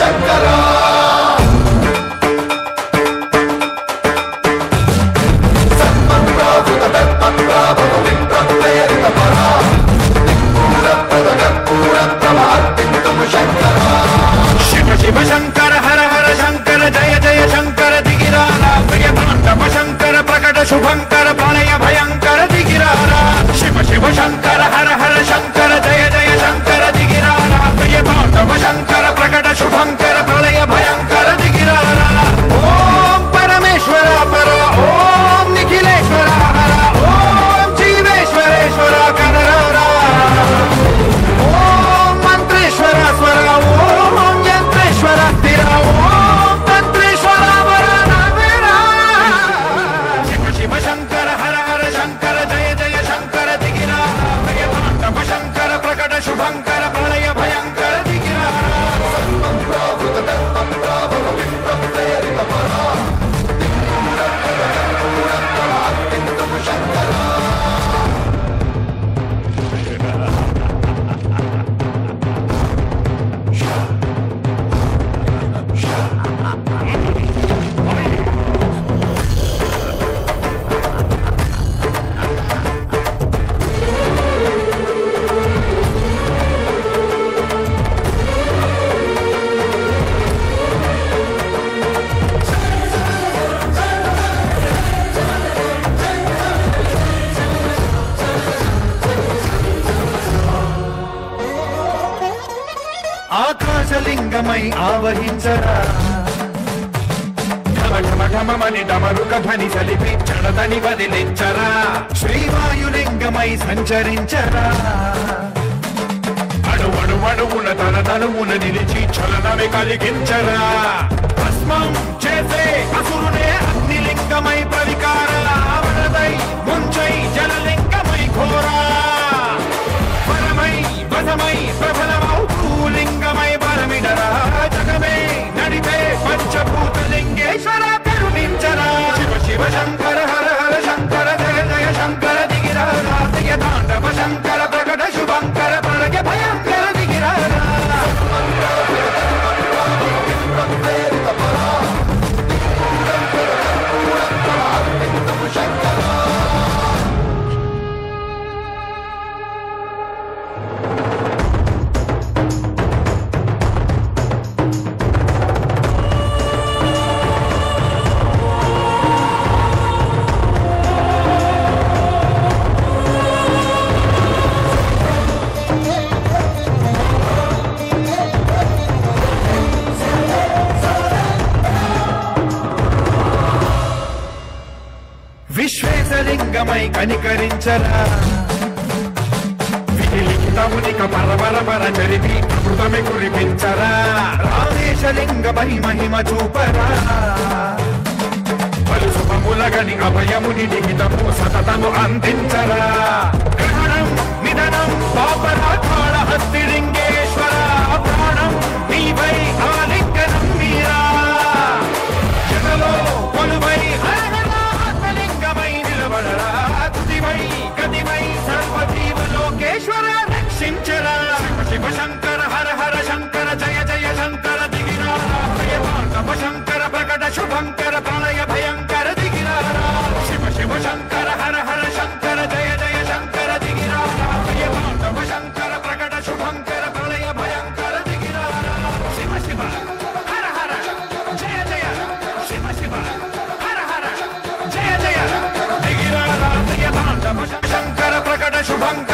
శంకర శివ శివ శంకర హర హర శంకర జయ జయ శంకర దిగిరారా ప్రియ తాండవ శంకర ప్రకట శుభంకర ప్రళయ భయంకర దిగిరారా శివ శివ శంకర హర హర శంకర జయ జయ శంకర దిగిరారా ప్రియ తాండవ శంకర ప్రకట శుభంకర ప్రళయ భయంకర దిగిరారా ఓం పరమేశ్వర పర ఓం నిఖిలేశ్వర హర ఓం జీవేశ్వరేశ్వర కనరారా ఓం మంత్రేశ్వర స్వర ఓం యంత్రేశ్వర స్థిర ఓం తంత్రేశ్వర వర నవేర. శివ శివ శంకర హర హర శంకర జయ జయ శంకర దిగిరా భయ తాండవ శంకర ప్రకట శుభంకర ప్రళయ భయంకర దిగిరా ఆకాశలింగమై ఆవహించరా ఘమ ఘమ ఘమమని డమరుక ధ్వని సలిపి చడదని వదిలించరా శ్రీవాయులింగమై సంచరించరా అణు అణు అణువున తన తనువున నిలిచి చలనమే కలిగించరా భస్మం చేసే అసురునే అగ్నిలింగమై పరికార వరదై ముంచై జలలింగమై ఘోరా పరమై వధమై ప్రబలమౌ భూలింగమై బలమిడరా జగమే నడిపే పంచభూత లింగేశ్వర కరుణించరా శివ శివ శంకర హర హర శంకర జయ జయ శంకర దిగిరా కార్తిక తాండవ శంకర ప్రకట శుభంకర ప్రళయ భయంకర దిగిరా విశ్వేశలింగమై కనికరించరా విలిఖితమునిక పరపర పర చరితి అమృతమి కురిపించరా రామేశలింగమై మహిమ చూపరా పలు శుభములగని అభయముని లిఖితము సతతము అందించరా గ్రహణం నిధనం పాపరాకాళ హస్తిలింగేశ్వర ప్రాణం నీవై ఆలింగనం మీరా జగలో కొలువై హరహరాత్మలింగమై నిలబడరా తుదివై గదివై సర్వజీవ లోకేశ్వర రక్షించరా శివ శివ శంకర హర హర శంకర జయ జయ శంకర దిగిరా ప్రియ తాండవ శంకర ప్రకట శుభంకర ప్రళయ భయంకర దిగిరా శివ శివ శంకర హర హర శంకర జయ జయ శంకర దిగిరా ప్రియ తాండవ శంకర ప్రకట శుభంకర ప్రళయ భయంకర దిగిరా శివ శివ హర హర జయ జయ శివ శివ హర హర జయ జయ దిగిరా ప్రియ తాండవ శంకర ప్రకట శుభంకర